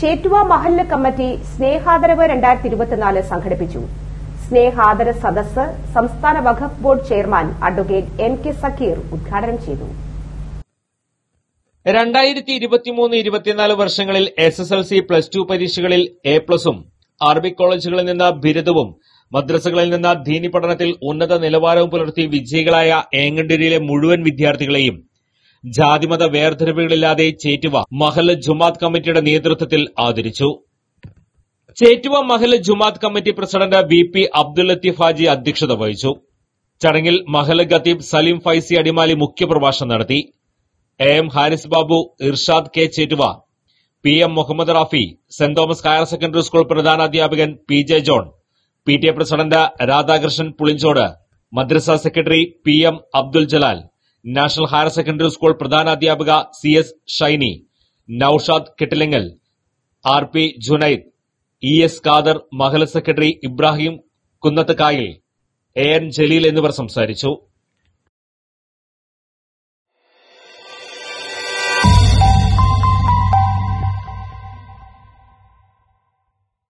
ചേറ്റുവ മഹല്ല് കമ്മിറ്റി സ്നേഹാദരവ് രണ്ടായിരത്തി ഇരുപത്തിനാല് സംഘടിപ്പിച്ചു സ്നേഹാദര സദസ്സ് സംസ്ഥാന Waqf board chairman advocate M K Zakir ഉദ്ഘാടനം ചെയ്തു രണ്ടായിരത്തി ഇരുപത്തിമൂന്ന് ഇരുപത്തിനാല് വർഷങ്ങളിൽ S S L C plus two പരീക്ഷകളിൽ എ പ്ലസും അറബിക് കോളേജുകളിൽ നിന്ന് ബിരുദവും മദ്രസകളിൽ നിന്ന് ദീനി പഠനത്തിൽ ഉന്നത നിലവാരവും പുലർത്തി വിജയികളായ ഏങ്ങണ്ടൂരിലെ മുഴുവൻ വിദ്യാർത്ഥികളെയും ജാതിമത വേർതിരിവുകളില്ലാതെ ചേറ്റുവ മഹല് ജുമാത്ത് കമ്മിറ്റിയുടെ നേതൃത്വത്തിൽ ആദരിച്ചു ചേറ്റുവ മഹല് ജുമാത്ത് committee president V P Abdul Latheef Haji അധ്യക്ഷത വഹിച്ചു ചടങ്ങിൽ മഹല് ഖത്തീബ് സലീം ഫൈസി അടിമാലി മുഖ്യപ്രഭാഷണം നടത്തി A M Haris Babu Irshad K Chettuva P M Muhammad Rafi saint Thomas higher secondary school പ്രധാനാധ്യാപകൻ P J John P T A president Radhakrishnan Pulinchode മദ്രസ secretary P M Abdul Jalal national higher secondary school പ്രധാനാധ്യാപക C S Shiny Noushad Kettilingal R P Junaid E S Khader മഹല secretary Ibrahim Kunnath Kayil A N Jaleel എന്നിവർ സംസാരിച്ചു